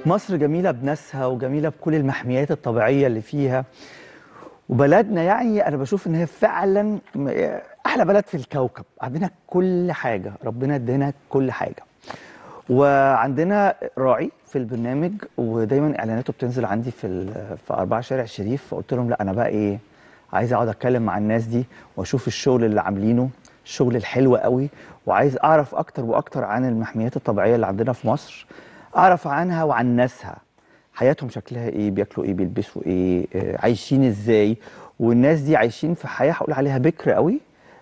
مصر جميلة بناسها وجميلة بكل المحميات الطبيعية اللي فيها وبلدنا يعني أنا بشوف إن هي فعلا م- أحلى بلد في الكوكب عندنا كل حاجة ربنا ادانا كل حاجة وعندنا راعي في البرنامج ودايما اعلاناته بتنزل عندي في ال- في أربعة شارع الشريف فقلت لهم لا انا بقى ايه عايز اقعد اتكلم مع الناس دي واشوف الشغل اللي عاملينه الشغل الحلو قوي وعايز اعرف اكتر واكتر عن المحميات الطبيعيه اللي عندنا في مصر اعرف عنها وعن ناسها حياتهم شكلها ايه بياكلوا ايه بيلبسوا ايه آه، عايشين ازاي والناس دي عايشين في حياه هقول عليها بكر قوي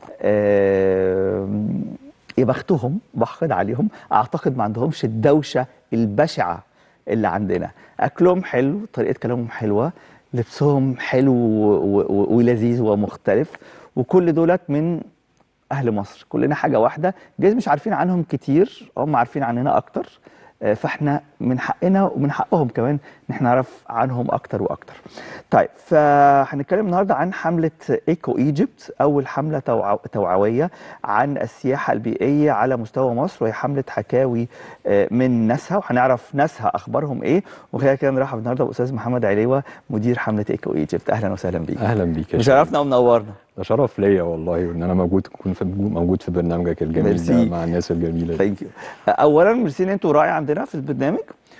آم، يا بختهم بحقد عليهم اعتقد ما عندهمش الدوشه البشعه اللي عندنا اكلهم حلو طريقه كلامهم حلوه لبسهم حلو و- و- ولذيذ ومختلف وكل دولت من اهل مصر كلنا حاجه واحده جايز مش عارفين عنهم كتير هم عارفين عننا اكتر آه، فاحنا من حقنا ومن حقهم كمان ان احنا نعرف عنهم اكتر واكتر طيب فهنتكلم النهارده عن حمله ايكو ايجيبت اول حمله توع- توعويه عن السياحه البيئيه على مستوى مصر وهي حمله حكاوي آه، من ناسها وهنعرف ناسها اخبارهم ايه وخلينا كده نرحب النهارده باستاذ محمد عليوه مدير حمله ايكو ايجيبت اهلا وسهلا بيك اهلا بيك يا مشرفنا ومنورنا ده شرف ليا والله ان انا موجود اكون في موجود في برنامجك الجميل ميرسي. ده مع الناس الجميله دي ثانك يو اولا ميرسي ان انتوا راعي عندنا في البرنامج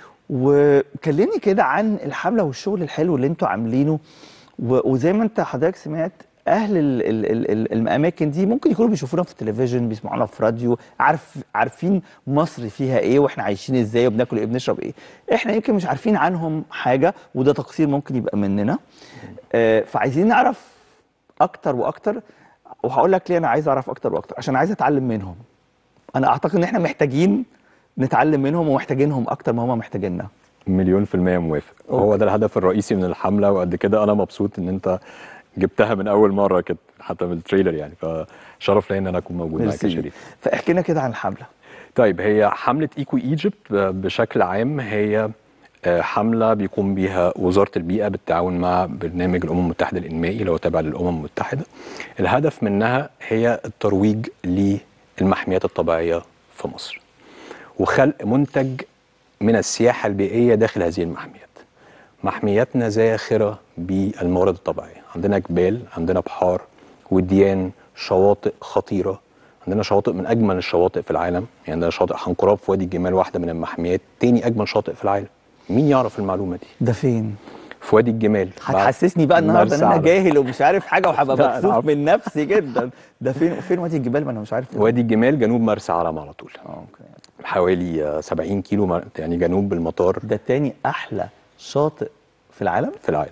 وكلمني كده عن الحمله والشغل الحلو اللي انتوا عاملينه و- وزي ما انت حضرتك سمعت اهل ال ال ال ال الاماكن دي ممكن يكونوا بيشوفونا في التلفزيون بيسمعونا في راديو عارف عارفين مصر فيها ايه واحنا عايشين ازاي وبناكل ايه بنشرب ايه احنا يمكن مش عارفين عنهم حاجه وده تقصير ممكن يبقى مننا آه، فعايزين نعرف اكتر واكتر وهقول لك ليه انا عايز اعرف اكتر واكتر عشان عايز اتعلم منهم انا اعتقد ان احنا محتاجين نتعلم منهم ومحتاجينهم اكتر ما هم محتاجيننا مليون في المية موافق أوكي. هو ده الهدف الرئيسي من الحملة وقد كده أنا مبسوط إن أنت جبتها من أول مرة كده حتى بالتريلر يعني فشرف ليا إن أنا أكون موجود معاك يا ميرسي. شريف فاحكي لنا كده عن الحمله طيب هي حملة ايكو ايجيبت بشكل عام هي آه، حملة بيقوم بيها وزارة البيئة بالتعاون مع برنامج الأمم المتحدة الإنمائي اللي هو تابع للأمم المتحدة الهدف منها هي الترويج للمحميات الطبيعية في مصر وخلق منتج من السياحة البيئية داخل هذه المحميات محمياتنا زاخرة بالموارد الطبيعية عندنا جبال عندنا بحار وديان شواطئ خطيرة عندنا شواطئ من أجمل الشواطئ في العالم يعني عندنا شاطئ حنقراب في وادي الجمال واحدة من المحميات تاني أجمل شاطئ في العالم مين يعرف المعلومة دي ده فين في وادي الجمال بعد هتحسسني بقى النهارده ان مرسى انا علم. جاهل ومش عارف حاجه وهبقى لا، مكسوف العفو. من نفسي جدا ده فين فين وادي الجبال ما انا مش عارف وادي الجمال جنوب مرسى علم على طول اه اوكي حوالي آه، 70 كيلو مر- يعني جنوب المطار ده تاني احلى شاطئ في العالم في العالم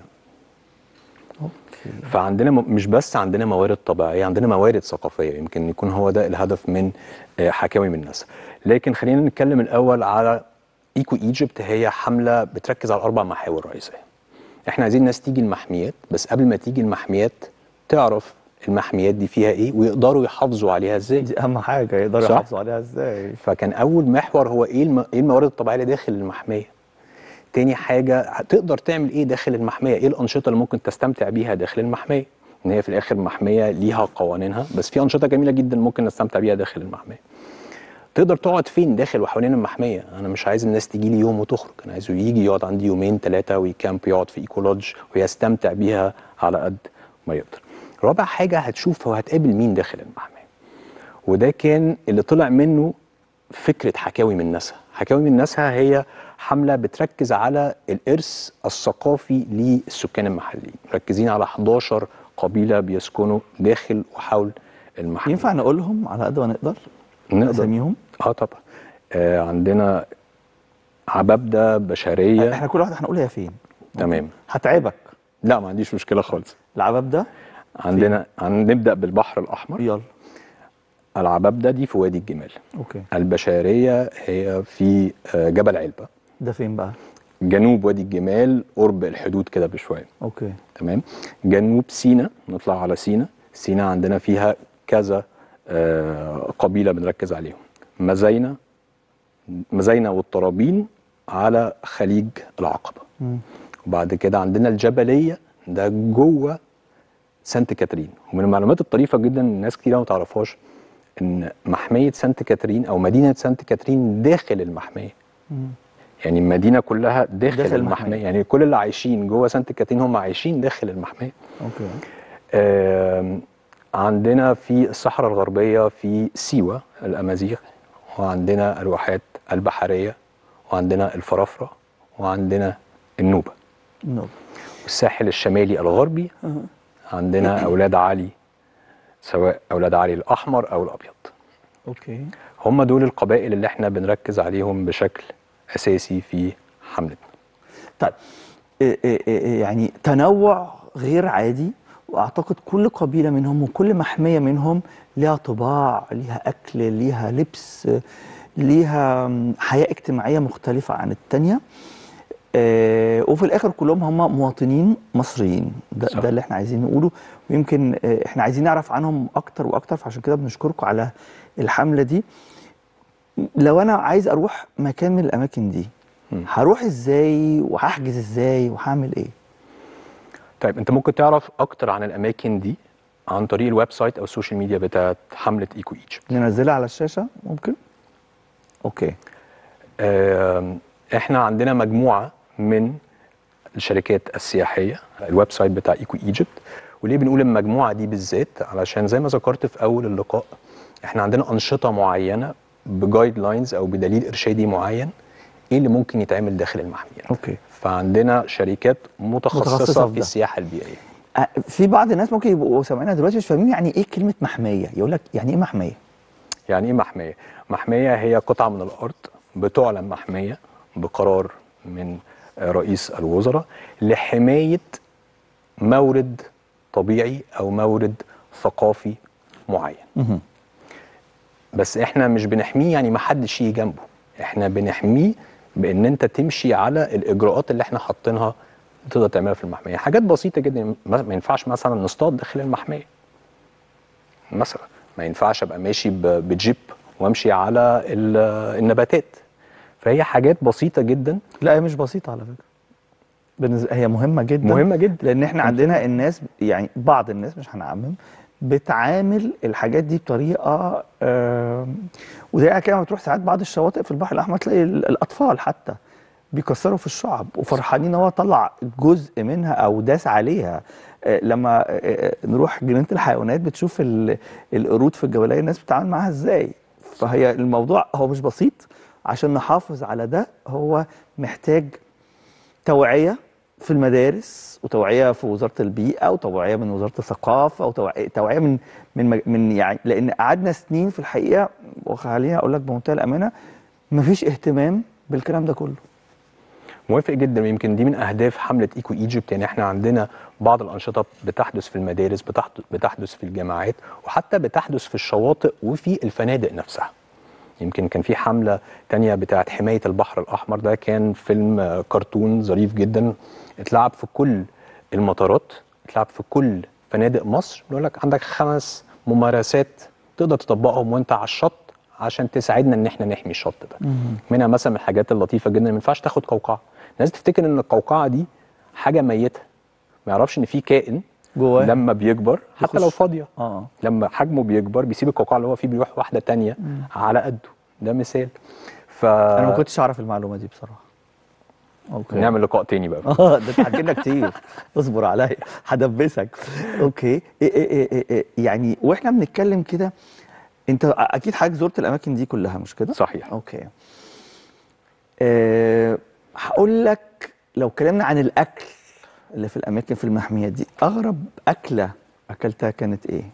اوكي فعندنا م- مش بس عندنا موارد طبيعيه عندنا موارد ثقافيه يمكن يكون هو ده الهدف من آه، حكاوي من الناس لكن خلينا نتكلم الاول على ايكو ايجيبت هي حمله بتركز على اربع محاور رئيسيه احنا عايزين الناس تيجي المحميات بس قبل ما تيجي المحميات تعرف المحميات دي فيها ايه ويقدروا يحافظوا عليها ازاي دي اهم حاجه يقدروا صح؟ يحافظوا عليها ازاي فكان اول محور هو ايه الم... ايه الموارد الطبيعيه اللي داخل المحميه تاني حاجه تقدر تعمل ايه داخل المحميه ايه الانشطه اللي ممكن تستمتع بيها داخل المحميه ان هي في الاخر محميه ليها قوانينها بس في انشطه جميله جدا ممكن نستمتع بيها داخل المحميه تقدر تقعد فين داخل وحوالين المحميه انا مش عايز الناس تيجي لي يوم وتخرج انا عايزه يجي يقعد عندي يومين ثلاثه ويكامب يقعد في ايكولوج ويستمتع بيها على قد ما يقدر رابع حاجه هتشوف هو هتقابل مين داخل المحميه وده كان اللي طلع منه فكرة حكاوي من ناسها حكاوي من ناسها هي حملة بتركز على الإرث الثقافي للسكان المحليين مركزين على 11 قبيلة بيسكنوا داخل وحول المحل ينفع نقولهم على قد ما نقدر نقدر اساميهم اه طبعا آه عندنا عبابدة بشرية احنا كل واحده هنقول هي فين تمام هتعبك لا ما عنديش مشكلة خالص العباب ده عندنا عن نبدأ بالبحر الأحمر يلا العبابدة دي في وادي الجمال اوكي البشرية هي في آه، جبل علبة ده فين بقى جنوب وادي الجمال قرب الحدود كده بشويه اوكي تمام جنوب سينا نطلع على سينا سينا عندنا فيها كذا آه، قبيله بنركز عليهم مزاينه مزاينه والطرابين على خليج العقبه مم. وبعد كده عندنا الجبليه ده جوه سانت كاترين ومن المعلومات الطريفه جدا الناس كتير ما تعرفهاش ان محميه سانت كاترين او مدينه سانت كاترين داخل المحميه مم. يعني المدينه كلها داخل, داخل داخل المحمية. المحميه يعني كل اللي عايشين جوه سانت كاترين هم عايشين داخل المحميه اوكي آم، عندنا في الصحراء الغربيه في سيوه الامازيغ وعندنا الواحات البحريه وعندنا الفرافره وعندنا النوبه نو والساحل الشمالي الغربي عندنا اولاد علي سواء اولاد علي الاحمر او الابيض اوكي هم دول القبائل اللي احنا بنركز عليهم بشكل اساسي في حملتنا طيب إيه إيه إيه يعني تنوع غير عادي واعتقد كل قبيله منهم وكل محميه منهم ليها طباع ليها اكل ليها لبس ليها م، حياه اجتماعيه مختلفه عن التانيه آه، وفي الاخر كلهم هم مواطنين مصريين ده, صح. ده اللي احنا عايزين نقوله ويمكن آه، احنا عايزين نعرف عنهم اكتر واكتر فعشان كده بنشكركم على الحمله دي لو انا عايز اروح مكان من الاماكن دي مم. هروح ازاي وهحجز ازاي وهعمل ايه طيب انت ممكن تعرف اكتر عن الاماكن دي عن طريق الويب سايت او السوشيال ميديا بتاعت حمله ايكو ايجيبت ننزلها على الشاشه ممكن اوكي آم، احنا عندنا مجموعه من الشركات السياحيه الويب سايت بتاع ايكو ايجيبت وليه بنقول المجموعه دي بالذات علشان زي ما ذكرت في اول اللقاء احنا عندنا انشطه معينه بجايد لاينز او بدليل ارشادي معين ايه اللي ممكن يتعمل داخل المحميات اوكي فعندنا شركات متخصصه, متخصصة في في ده. السياحه البيئيه آه، في بعض الناس ممكن يبقوا سامعينها دلوقتي مش فاهمين يعني ايه كلمه محميه يقول لك يعني ايه محميه يعني ايه محميه؟ محميه هي قطعه من الارض بتعلن محميه بقرار من آه، رئيس الوزراء لحمايه مورد طبيعي او مورد ثقافي معين مهم. بس احنا مش بنحميه يعني ما حدش يجي جنبه احنا بنحميه بان انت تمشي على الاجراءات اللي احنا حاطينها تقدر تعملها في المحميه حاجات بسيطه جدا ما ما ينفعش مثلا نصطاد داخل المحميه مثلا ما ينفعش ابقى ماشي ب- بجيب وامشي على ال- النباتات فهي حاجات بسيطه جدا لا هي مش بسيطه على فكره بالنسبة هي مهمه جدا مهمه جدا لان احنا عندنا الناس يعني بعض الناس مش هنعمم بتعامل الحاجات دي بطريقه آم، وزي كده لما تروح ساعات بعض الشواطئ في البحر الاحمر تلاقي ال- الاطفال حتى بيكسروا في الشعب وفرحانين ان هو طلع جزء منها او داس عليها آه، لما آه، آه، نروح جنينه الحيوانات بتشوف ال- القرود في الجبليه الناس بتتعامل معاها ازاي فهي الموضوع هو مش بسيط عشان نحافظ على ده هو محتاج توعية في المدارس وتوعية في وزارة البيئة وتوعية من وزارة الثقافة وتوعية توعية من من مج- من يعني لأن قعدنا سنين في الحقيقة وخليني أقول لك بمنتهى الأمانة مفيش اهتمام بالكلام ده كله موافق جدا ويمكن دي من اهداف حمله ايكو ايجيبت يعني احنا عندنا بعض الانشطه بتحدث في المدارس بتحدث, بتحدث في الجامعات وحتى بتحدث في الشواطئ وفي الفنادق نفسها يمكن كان في حمله تانية بتاعت حمايه البحر الاحمر ده كان فيلم آه، كرتون ظريف جدا اتلعب في كل المطارات اتلعب في كل فنادق مصر بيقول لك عندك خمس ممارسات تقدر تطبقهم وانت على الشط عشان تساعدنا ان احنا نحمي الشط ده منها مثلا من الحاجات اللطيفه جدا ما ينفعش تاخد قوقعه الناس تفتكر ان القوقعه دي حاجه ميته ما يعرفش ان في كائن جواه لما بيكبر حتى لو يخش. فاضيه اه لما حجمه بيكبر بيسيب القوقعه اللي هو فيه بيروح واحده تانية على قده ده مثال ف أنا ما كنتش أعرف المعلومة دي بصراحة أوكي نعمل لقاء تاني بقى اه ده اتحكينا كتير اصبر عليا هدبسك اوكي إيه إيه إيه إيه إيه يعني واحنا بنتكلم كده انت اكيد حضرتك زرت الاماكن دي كلها مش كده صحيح اوكي أه هقول لك لو اتكلمنا عن الاكل اللي في الاماكن في المحميات دي اغرب اكله اكلتها كانت ايه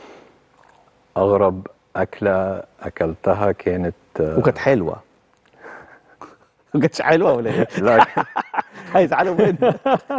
اغرب اكله اكلتها كانت آه، وكانت حلوه ما كانتش حلوه ولا ايه لا هيزعلوا مني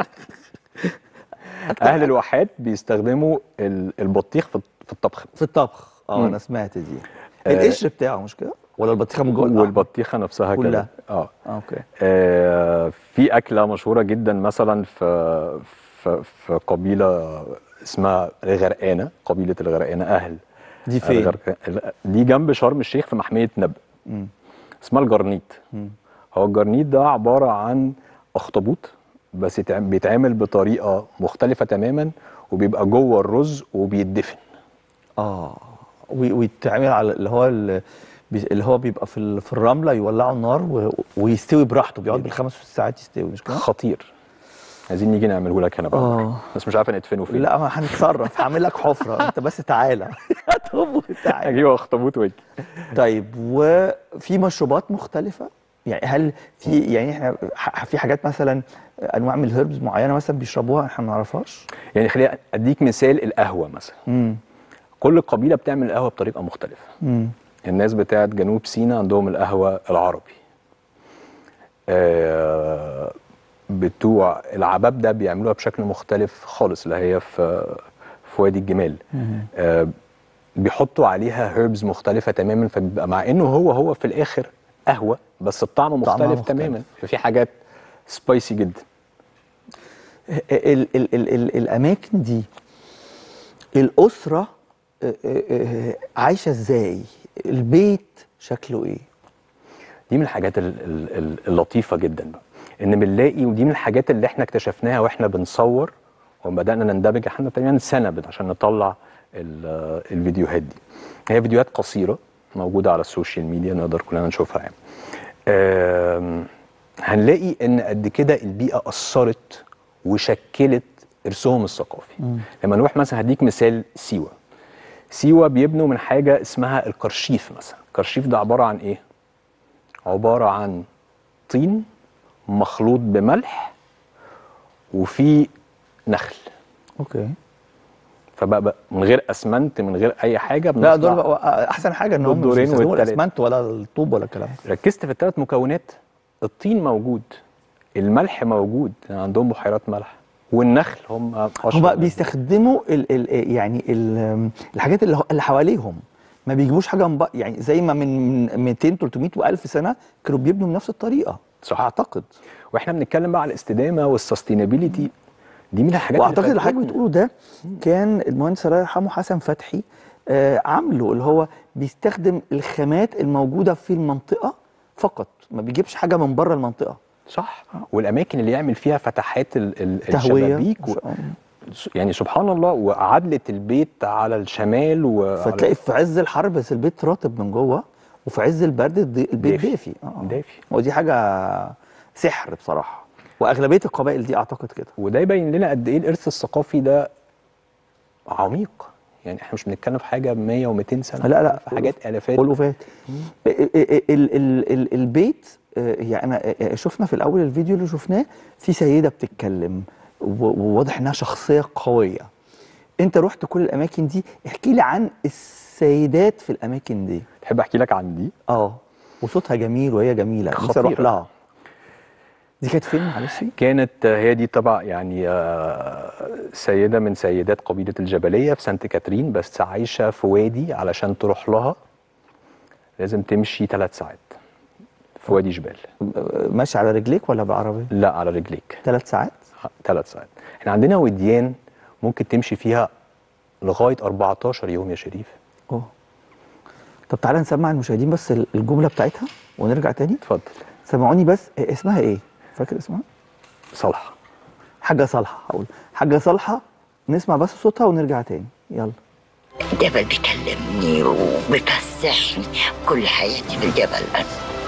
اهل الواحات بيستخدموا ال- البطيخ في في الطبخ في الطبخ اه مم. انا سمعت دي آه. القشر بتاعه مش كده ولا البطيخه من جوه والبطيخه نفسها كلها. كده اه آه، اوكي آه، في أكلة مشهورة جدا مثلا في في, في قبيلة اسمها الغرقانة قبيلة الغرقانة أهل دي فين الغرقانة دي جنب شرم الشيخ في محمية نبأ مم. اسمها الجرنيت مم. هو الجرنيت ده عبارة عن أخطبوط بس يتع- بيتعمل بطريقة مختلفة تماما وبيبقى جوه الرز وبيتدفن اه وي- ويتعمل على اللي هو ال- بي- اللي هو بيبقى في ال- في الرمله يولعوا النار و... ويستوي براحته بيقعد بالخمس ست ساعات يستوي مش كده؟ خطير عايزين نيجي نعمله لك هنا بقى آه. بس مش عارف ندفنه فين لا ما هنتصرف هعمل لك حفره انت بس تعالى هاتهم وتعالى اجيب اخطبوط واجي طيب وفي مشروبات مختلفه يعني هل في يعني احنا ح- في حاجات مثلا انواع من الهربز معينه مثلا بيشربوها احنا ما نعرفهاش يعني خليني اديك مثال القهوه مثلا امم كل قبيله بتعمل القهوه بطريقه مختلفه امم الناس بتاعت جنوب سيناء عندهم القهوه العربي آه، بتوع العباب ده بيعملوها بشكل مختلف خالص اللي هي في في وادي الجمال آه، بيحطوا عليها هيربز مختلفه تماما فبيبقى مع انه هو هو في الاخر قهوه بس الطعم طعمها مختلف, مختلف. تماما ففي حاجات سبايسي جدا ال ال ال ال الاماكن دي الاسره آه، آه، آه، عايشه ازاي البيت شكله ايه دي من الحاجات ال- ال- ال- اللطيفه جدا بقى ان بنلاقي ودي من الحاجات اللي احنا اكتشفناها واحنا بنصور وبدانا نندمج احنا تقريبا سنه بت- عشان نطلع ال- الفيديوهات دي هي فيديوهات قصيره موجوده على السوشيال ميديا نقدر كلنا نشوفها يعني آم، هنلاقي ان قد كده البيئه اثرت وشكلت ارثهم الثقافي لما نروح مثلا هديك مثال سيوه سيوه بيبنوا من حاجه اسمها القرشيف مثلا القرشيف ده عباره عن ايه عبارة عن طين مخلوط بملح وفي نخل اوكي فبقى بقى من غير اسمنت من غير اي حاجه لا دول بنطلع- بقى احسن حاجه ان دول هم مش دورين بيستخدموا والتالت. الاسمنت ولا الطوب ولا الكلام ده ركزت في الثلاث مكونات الطين موجود الملح موجود عندهم بحيرات ملح والنخل هم أشهر هم ناس. بيستخدموا ال ال يعني ال الحاجات اللي, هو- اللي حواليهم ما بيجيبوش حاجه من بق- يعني زي ما من من 200 300 و1000 سنه كانوا بيبنوا بنفس الطريقه صح. اعتقد واحنا بنتكلم بقى على الاستدامه والسستينابيلتي دي من الحاجات واعتقد اللي حضرتك فادتنا. بتقوله ده كان المهندس الله يرحمه حسن فتحي آه عامله اللي هو بيستخدم الخامات الموجوده في المنطقه فقط ما بيجيبش حاجه من بره المنطقه صح والاماكن اللي يعمل فيها فتحات ال- ال- تهويه الشبابيك و... يعني سبحان الله وعدلة البيت على الشمال وعلى فتلاقي في عز الحر بس البيت رطب من جوه وفي عز البرد الضي- البيت دافي. دافي آه. دافي. ودي حاجه سحر بصراحه واغلبيه القبائل دي اعتقد كده وده يبين لنا قد ايه الارث الثقافي ده عميق يعني احنا مش بنتكلم في حاجه 100 و200 سنه لا لا في حاجات الافات ألوفات ال ال ال ال البيت آه، يعني أنا آه، شفنا في الاول الفيديو اللي شفناه في سيده بتتكلم و- وواضح انها شخصيه قويه انت رحت كل الاماكن دي احكي لي عن السيدات في الاماكن دي تحب احكي لك عن دي اه وصوتها جميل وهي جميله نفسي اروح خطيرة. لها دي كانت فين معلش كانت آه، هي دي طبعا يعني آه، سيده من سيدات قبيله الجبليه في سانت كاترين بس عايشه في وادي علشان تروح لها لازم تمشي ثلاث ساعات في وادي جبال آه، ماشي على رجليك ولا بالعربيه لا على رجليك ثلاث ساعات ثلاث ساعات احنا عندنا وديان ممكن تمشي فيها لغايه 14 يوم يا شريف اه طب تعالى نسمع المشاهدين بس الجمله بتاعتها ونرجع تاني اتفضل سمعوني بس إيه اسمها ايه فاكر اسمها صالحه حاجه صالحه هقول حاجه صالحه نسمع بس صوتها ونرجع تاني يلا الجبل بيكلمني وبيفسحني كل حياتي في الجبل أنا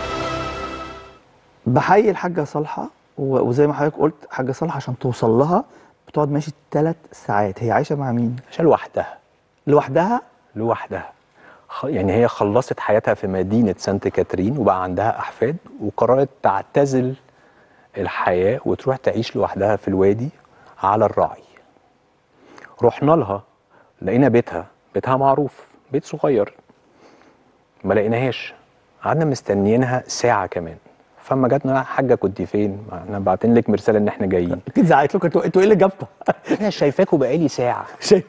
بحيي الحاجه صالحه و- وزي ما حضرتك قلت حاجه صالحه عشان توصل لها بتقعد ماشي ثلاث ساعات هي عايشه مع مين عشان لوحدها لوحدها لوحدها خ- يعني هي خلصت حياتها في مدينه سانت كاترين وبقى عندها احفاد وقررت تعتزل الحياه وتروح تعيش لوحدها في الوادي على الراعي رحنا لها لقينا بيتها بيتها معروف بيت صغير ما لقيناهاش قعدنا مستنيينها ساعه كمان فما جاتنا حاجه كنت فين ما احنا باعتين لك مرسال ان احنا جايين اكيد زعقت لكم انتوا انتوا ايه اللي جابكم انا شايفاكوا بقالي ساعه شايف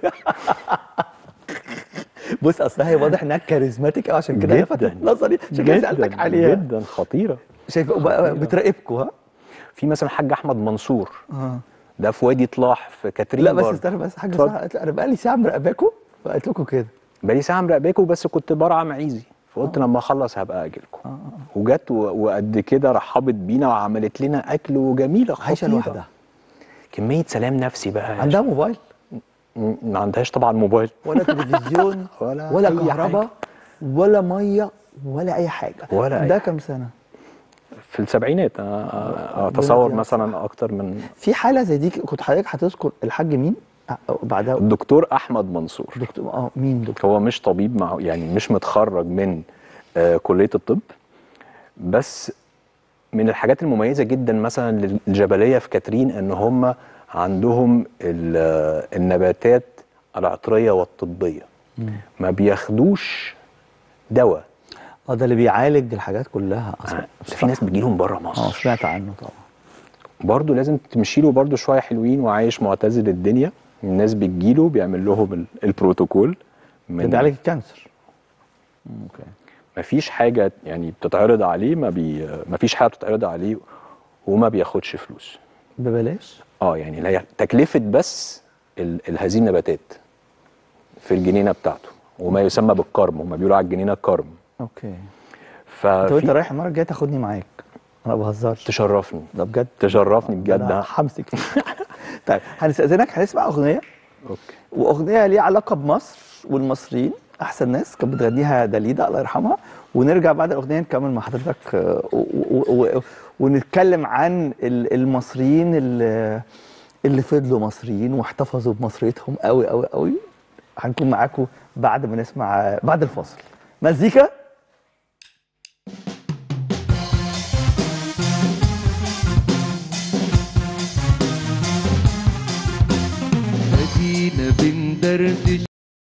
بص اصل هي واضح انها كاريزماتيك قوي عشان كده لفتت جداً. نظري عشان كده سالتك عليها جدا خطيره شايف وبقى بتراقبكم ها في مثلا الحاج احمد منصور اه ده في وادي طلاح في كاترين لا بس برضه. استنى بس حاجه اتفضل. صح قالت لي انا بقى لي ساعه مراقباكم فقلت لكم كده بقالي ساعه مراقباكوا بس كنت برعى معيزي فقلت لما اخلص هبقى اجي لكم وجت و- وقد كده رحبت بينا وعملت لنا اكل وجميله عايشه خطيرة. لوحدها كميه سلام نفسي بقى يا عندها موبايل م- ما عندهاش طبعا موبايل ولا تلفزيون ولا ولا أي كهرباء حاجة. ولا ميه ولا اي حاجه ولا أي ده حاجة. كام سنه في السبعينات أنا- ربنا اتصور يديها مثلا اكتر من في حاله زي دي كنت حضرتك هتذكر الحاج مين أه، بعدها الدكتور احمد منصور دكتور اه مين دكتور هو مش طبيب مع يعني مش متخرج من آه كليه الطب بس من الحاجات المميزه جدا مثلا للجبليه في كاترين ان هم عندهم ال- النباتات العطريه والطبيه ما بياخدوش دواء اه ده اللي بيعالج الحاجات كلها اصلا آه، في ناس بتجيلهم بره اه مصر سمعت عنه طبعا برضه لازم تمشي له برضه شويه حلوين وعايش معتزل الدنيا الناس بتجيله بيعمل لهم ال- البروتوكول ده بيعالج الكانسر مم، اوكي مفيش حاجه يعني بتتعرض عليه ما بي مفيش حاجه بتتعرض عليه وما بياخدش فلوس ببلاش اه يعني لا هي تكلفه بس ال- ال- هذه النباتات في الجنينه بتاعته وما يسمى بالكرم هم بيقولوا على الجنينه كرم اوكي طب انت ففي رايح المره الجايه تاخدني معاك انا ما بهزرش تشرفني ده بجد تشرفني بجد انا ها. همسك طيب هنستاذنك هنسمع اغنيه اوكي واغنيه ليها علاقه بمصر والمصريين احسن ناس كانت بتغنيها داليدا الله يرحمها ونرجع بعد الاغنيه نكمل مع حضرتك آه، و- و- و- ونتكلم عن ال- المصريين اللي اللي فضلوا مصريين واحتفظوا بمصريتهم قوي قوي قوي هنكون معاكم بعد ما نسمع بعد الفاصل مزيكا ادينا بندردش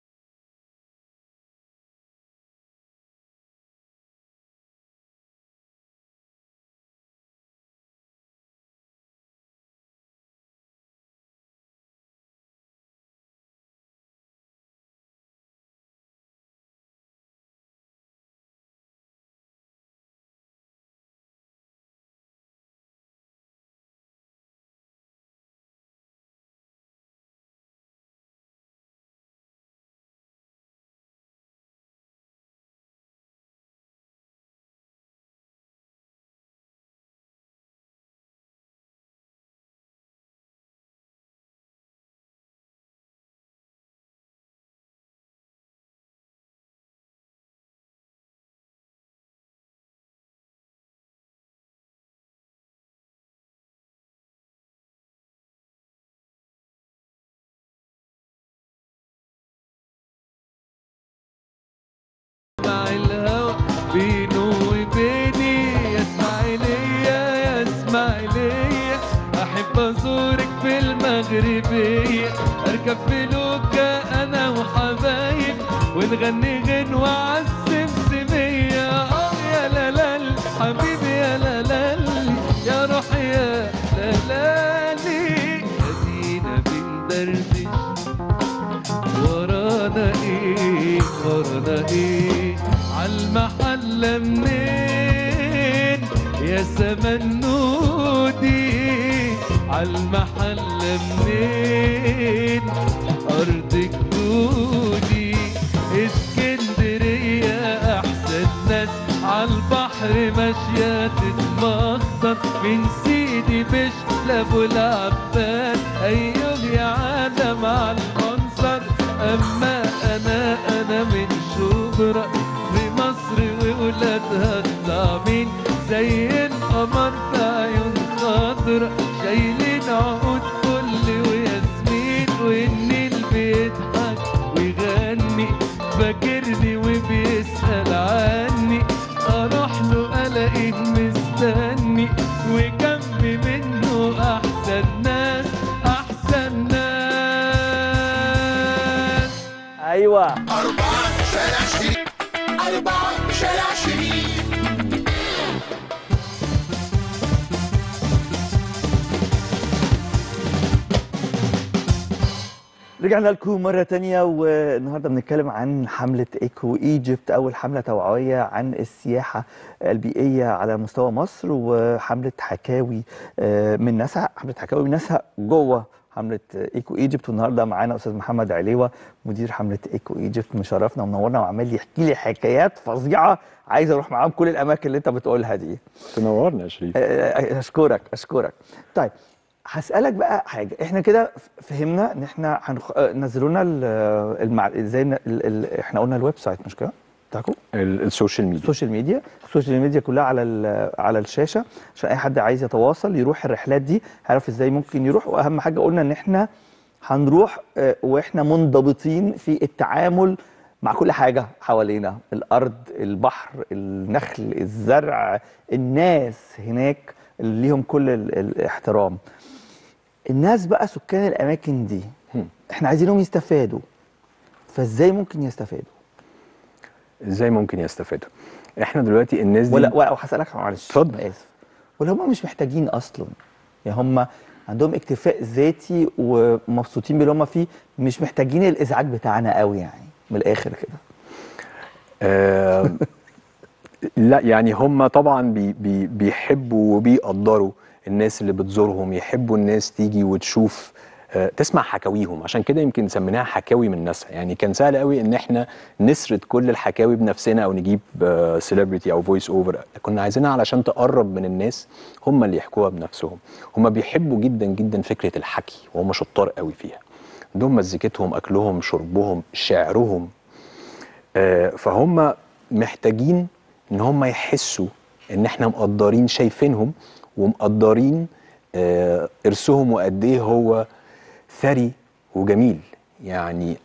مع الهوى بينه وبيني يا اسماعيلية يا اسماعيلية احب ازورك في المغربية اركب فلوكة انا وحبايب ونغني غنوة عالسمسمية اه يا لالال حبيبي يا لالال يا روحي يا لالالي ادينا بندردش ورانا ايه ورانا ايه عالمحلة منين يا سمنودي عالمحلة منين أرض جدودي اسكندرية أحسن ناس عالبحر ماشية تتمخضر من سيدي بش لأبو العباس أيوه يا عالم عالمنظر أما أنا أنا من شبرا في مصر وولادها الطعمين زي القمر في عيون خضرا شايلين عقود فل وياسمين والنيل بيضحك ويغني فاكرني وبيسأل عني أروح له ألاقيه مستني وجنب منه أحسن ناس أحسن ناس ايوه أربعة شارع شريف أربعة شارع شريف رجعنا لكم مرة تانية والنهاردة بنتكلم عن حملة ايكو ايجيبت أول حملة توعوية عن السياحة البيئية على مستوى مصر وحملة حكاوي آه، من ناسها حملة حكاوي من ناسها جوه حملة ايكو ايجيبت والنهارده معانا استاذ محمد عليوة مدير حملة ايكو ايجيبت مشرفنا ومنورنا وعمال يحكي لي حكايات فظيعة عايز اروح معاهم كل الاماكن اللي انت بتقولها دي تنورنا يا شريف آه، اشكرك اشكرك طيب هسألك بقى حاجة احنا كده فهمنا ان احنا هنخ... آه، نزلوا لنا ال- المع... ازاي ن- ال... ال... احنا قلنا الويب سايت مش كده بتاعكم ال- السوشيال ميديا السوشيال ميديا السوشيال ميديا كلها على ال- على الشاشه عشان اي حد عايز يتواصل يروح الرحلات دي هيعرف ازاي ممكن يروح واهم حاجه قلنا ان احنا هنروح آه، واحنا منضبطين في التعامل مع كل حاجه حوالينا الارض البحر النخل الزرع الناس هناك اللي ليهم كل ال- الاحترام الناس بقى سكان الاماكن دي هم. احنا عايزينهم يستفادوا فازاي ممكن يستفادوا ازاي ممكن يستفادوا احنا دلوقتي الناس دي ولا ولا هسألك معلش اتفضل. أنا آسف ولا هم مش محتاجين أصلا يعني هم عندهم اكتفاء ذاتي ومبسوطين باللي هم فيه مش محتاجين الإزعاج بتاعنا قوي يعني من الآخر كده آه لا يعني هم طبعا بي بي بيحبوا وبيقدروا الناس اللي بتزورهم يحبوا الناس تيجي وتشوف آه تسمع حكاويهم عشان كده يمكن سميناها حكاوي من ناسها يعني كان سهل قوي ان احنا نسرد كل الحكاوي بنفسنا او نجيب سيلبرتي او فويس اوفر كنا عايزينها علشان تقرب من الناس هم اللي يحكوها بنفسهم هم بيحبوا جدا جدا فكره الحكي وهم شطار قوي فيها عندهم مزيكتهم اكلهم شربهم شعرهم آه، فهم محتاجين ان هم يحسوا ان احنا مقدرين شايفينهم ومقدرين آه، ارثهم وقد ايه هو ثري وجميل يعني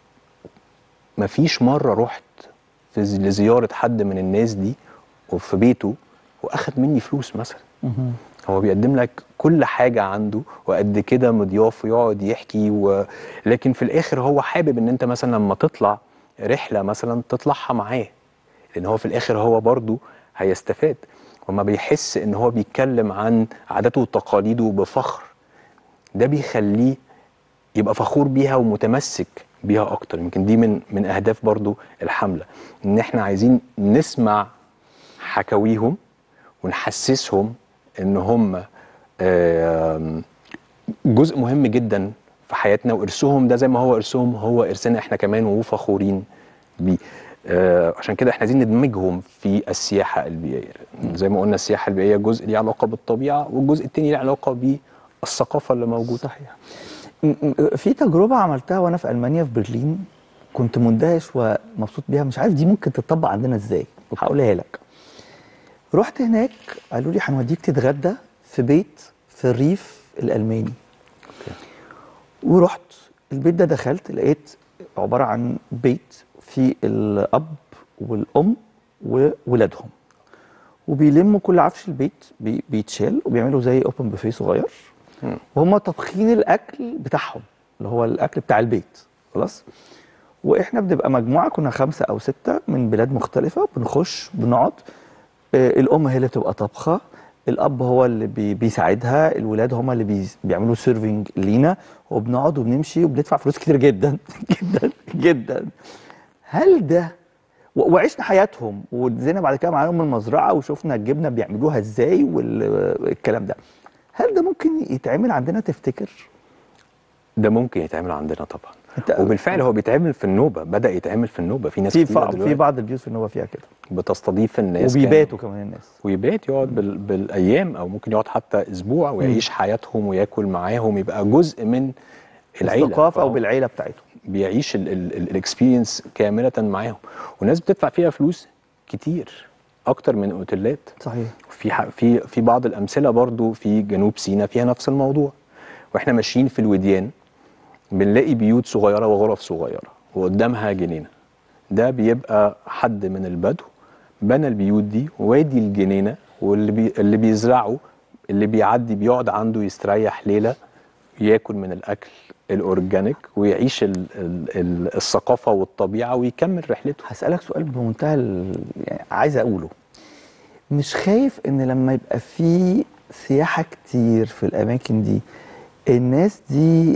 مفيش مره رحت في ز- لزياره حد من الناس دي وفي بيته واخد مني فلوس مثلا هو بيقدم لك كل حاجة عنده وقد كده مضياف ويقعد يحكي و... لكن في الآخر هو حابب إن أنت مثلا لما تطلع رحلة مثلا تطلعها معاه لأن هو في الآخر هو برضو هيستفاد وما بيحس إن هو بيتكلم عن عاداته وتقاليده بفخر ده بيخليه يبقى فخور بيها ومتمسك بيها اكتر يمكن دي من من اهداف برضو الحمله ان احنا عايزين نسمع حكاويهم ونحسسهم ان هم آم، جزء مهم جدا في حياتنا وارثهم ده زي ما هو ارثهم هو ارثنا احنا كمان وفخورين بيه آه، عشان كده احنا عايزين ندمجهم في السياحه البيئيه زي ما قلنا السياحه البيئيه جزء ليه علاقه بالطبيعه والجزء التاني ليه علاقه بالثقافه اللي موجوده صحيح م- م- في تجربة عملتها وأنا في ألمانيا في برلين كنت مندهش ومبسوط بيها مش عارف دي ممكن تطبق عندنا إزاي هقولها لك رحت هناك قالوا لي هنوديك تتغدى في بيت في الريف الألماني ورحت البيت ده دخلت لقيت عبارة عن بيت فيه الأب والأم وولادهم وبيلموا كل عفش البيت بي- بيتشال وبيعملوا زي اوبن بوفيه صغير وهم طابخين الاكل بتاعهم اللي هو الاكل بتاع البيت خلاص واحنا بنبقى مجموعه كنا خمسه او سته من بلاد مختلفه بنخش بنقعد آه، الام هي اللي بتبقى طابخه الاب هو اللي بي بيساعدها الولاد هم اللي بي بيعملوا سيرفنج لينا وبنقعد وبنمشي وبندفع فلوس كتير جدا جدا جدا هل ده و- وعشنا حياتهم ونزلنا بعد كده معاهم المزرعه وشفنا الجبنه بيعملوها ازاي والكلام ده هل ده ممكن يتعمل عندنا تفتكر؟ ده ممكن يتعمل عندنا طبعا أنت- وبالفعل هو بيتعمل في النوبه بدا يتعمل في النوبه في ناس في كتيرة بعض في دلوقتي بعض البيوت في النوبه فيها كده بتستضيف الناس كان- وبيباتوا كمان الناس ويبات يقعد بال... بالايام او ممكن يقعد حتى اسبوع ويعيش حياتهم وياكل معاهم يبقى جزء من العيله الثقافه او فهو بالعيله بتاعتهم بيعيش الاكسبيرينس كامله معاهم وناس بتدفع فيها فلوس كتير اكتر من اوتيلات صحيح في ح- في في بعض الامثله برضو في جنوب سيناء فيها نفس الموضوع واحنا ماشيين في الوديان بنلاقي بيوت صغيره وغرف صغيره وقدامها جنينه ده بيبقى حد من البدو بنى البيوت دي وادي الجنينه واللي بي اللي بيزرعه اللي بيعدي بيقعد عنده يستريح ليله ياكل من الاكل الاورجانيك ويعيش ال ال ال الثقافه والطبيعه ويكمل رحلته هسألك سؤال بمنتهى ال... يعني عايز أقوله مش خايف إن لما يبقى في سياحة كتير في الأماكن دي الناس دي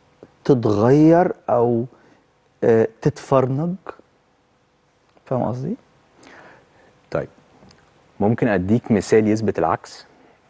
تتغير أو آه، تتفرنج فاهم قصدي؟ طيب ممكن اديك مثال يثبت العكس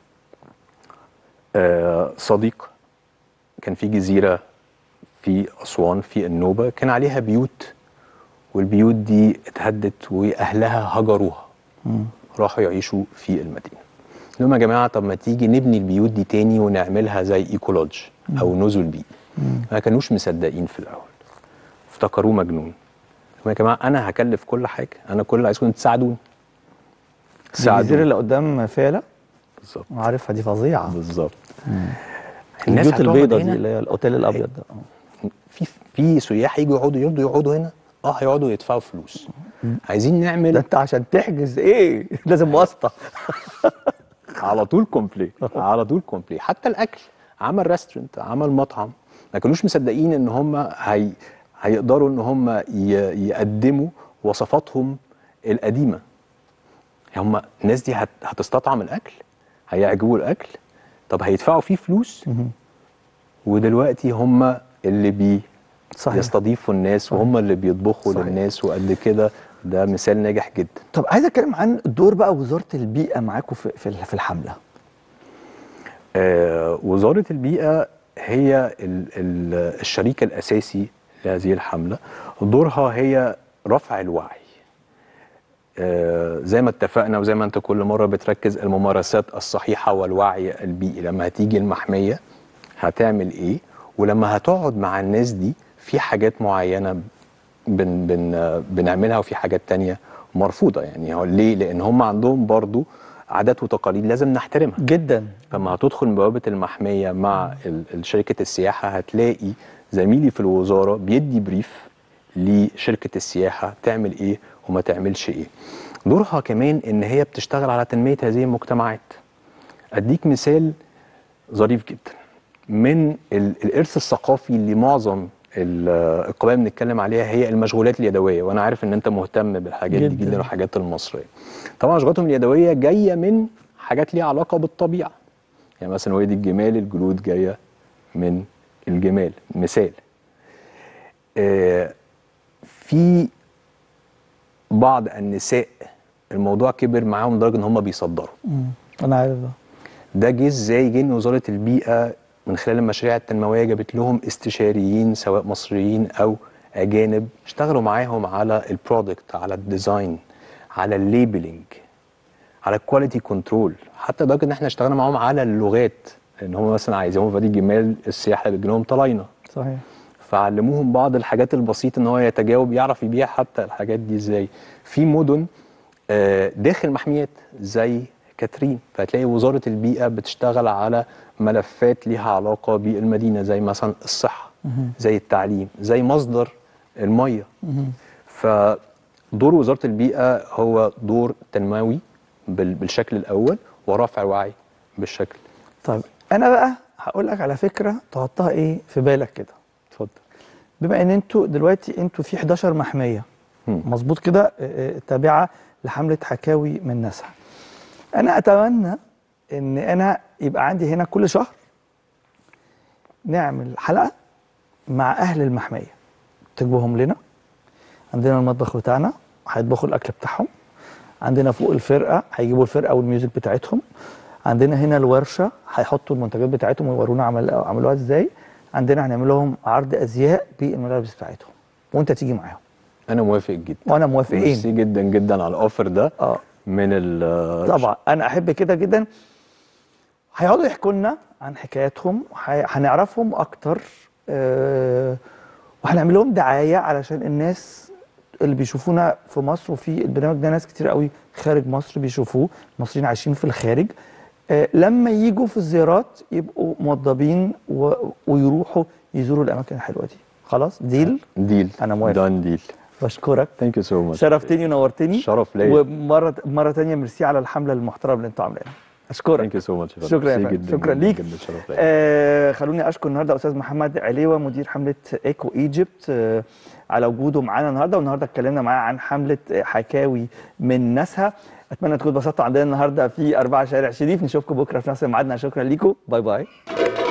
آه صديق كان في جزيره في اسوان في النوبه كان عليها بيوت والبيوت دي اتهدت واهلها هجروها راحوا يعيشوا في المدينه قال لهم يا جماعه طب ما تيجي نبني البيوت دي تاني ونعملها زي ايكولوج او نزل بيئي ما كانوش مصدقين في الاول افتكروه مجنون يا جماعه انا هكلف كل حاجه انا كل اللي عايزكم تساعدوني دي الجزيره اللي قدام فيلا بالظبط عارفها دي فظيعه بالظبط البيوت هتقعد البيضاء دي هنا. اللي هي الاوتيل الابيض ده آه. في في سياح يجوا يقعدوا يرضوا يقعدوا هنا اه هيقعدوا يدفعوا فلوس عايزين ده نعمل انت عشان تحجز ايه لازم واسطه على طول كومبلي على طول كومبلي حتى الاكل عمل ريستورنت عمل مطعم ما كانوش مصدقين ان هم هي هيقدروا ان هم ي... يقدموا وصفاتهم القديمه هم الناس دي هت... هتستطعم الاكل هيعجبوا الاكل طب هيدفعوا فيه فلوس ودلوقتي هم اللي بي صحيح. يستضيفوا الناس وهم اللي بيطبخوا صحيح. للناس وقد كده ده مثال ناجح جدا طب عايز اتكلم عن دور بقى وزاره البيئه معاكم في في في الحمله آه، وزارة البيئة هي ال- ال- الشريك الأساسي لهذه الحملة دورها هي رفع الوعي آه، زي ما اتفقنا وزي ما انت كل مرة بتركز الممارسات الصحيحة والوعي البيئي لما هتيجي المحمية هتعمل ايه ولما هتقعد مع الناس دي في حاجات معينة بن بن آه، بنعملها وفي حاجات تانية مرفوضة يعني هو ليه؟ لأن هم عندهم برضو عادات وتقاليد لازم نحترمها جدا لما هتدخل من بوابه المحميه مع ال- ال- شركه السياحه هتلاقي زميلي في الوزاره بيدي بريف لشركه السياحه تعمل ايه وما تعملش ايه. دورها كمان ان هي بتشتغل على تنميه هذه المجتمعات. اديك مثال ظريف جدا من ال- الارث الثقافي اللي معظم ال- القبائل بنتكلم عليها هي المشغولات اليدويه وانا عارف ان انت مهتم بالحاجات دي جداً. جدا والحاجات المصريه. طبعا مشغولاتهم اليدويه جايه من حاجات ليها علاقه بالطبيعه. يعني مثلا وادي الجمال الجلود جايه من الجمال مثال. آه، في بعض النساء الموضوع كبر معاهم لدرجه ان هم بيصدروا. انا عارف ده ده جه ازاي؟ جه ان وزاره البيئه من خلال المشاريع التنمويه جابت لهم استشاريين سواء مصريين او اجانب اشتغلوا معاهم على البرودكت على الديزاين على الليبلنج على الكواليتي كنترول حتى لدرجه ان احنا اشتغلنا معاهم على اللغات ان هم مثلا عايزين في وادي الجمال السياحه اللي بتجي لهم طلاينه صحيح فعلموهم بعض الحاجات البسيطه ان هو يتجاوب يعرف يبيع حتى الحاجات دي ازاي في مدن آه، داخل محميات زي كاترين فهتلاقي وزاره البيئه بتشتغل على ملفات ليها علاقه بالمدينه زي مثلا الصحه زي التعليم زي مصدر الميه فدور وزاره البيئه هو دور تنموي بال- بالشكل الاول ورفع وعي بالشكل طيب انا بقى هقول لك على فكره تحطها ايه في بالك كده اتفضل بما ان انتوا دلوقتي انتوا في 11 محميه مم. مظبوط كده آه، آه، تابعه لحمله حكاوي من ناسها انا اتمنى ان انا يبقى عندي هنا كل شهر نعمل حلقه مع اهل المحميه تجيبوهم لنا عندنا المطبخ بتاعنا هيطبخوا الاكل بتاعهم عندنا فوق الفرقه هيجيبوا الفرقه والميوزك بتاعتهم عندنا هنا الورشه هيحطوا المنتجات بتاعتهم ويورونا عمل عملوها ازاي عندنا هنعمل لهم عرض ازياء بالملابس بتاعتهم وانت تيجي معاهم انا موافق جدا وانا موافقين ميرسي جدا جدا على الاوفر ده اه من ال طبعا انا احب كده جدا هيقعدوا يحكوا لنا عن حكاياتهم وهي- هنعرفهم اكتر آه وهنعمل لهم دعايه علشان الناس اللي بيشوفونا في مصر وفي البرنامج ده ناس كتير قوي خارج مصر بيشوفوه مصريين عايشين في الخارج آه لما يجوا في الزيارات يبقوا موضبين و... ويروحوا يزوروا الاماكن الحلوه دي خلاص ديل ديل أنا موافق. دان ديل بشكرك ثانك يو سو ماتش شرفتني ونورتني شرف ليا. ومره مره تانية ميرسي على الحمله المحترمه اللي انتوا عاملينها اشكرك ثانك يو سو ماتش شكرا يا فندم شكرا ليك شرف ليا. آه خلوني اشكر النهارده استاذ محمد عليوه مدير حمله ايكو ايجيبت آه على وجوده معانا النهارده والنهارده اتكلمنا معاه عن حمله آه، حكاوي من ناسها اتمنى تكونوا اتبسطتوا عندنا النهارده في اربعه شارع شريف نشوفكم بكره في نفس ميعادنا شكرا ليكم باي باي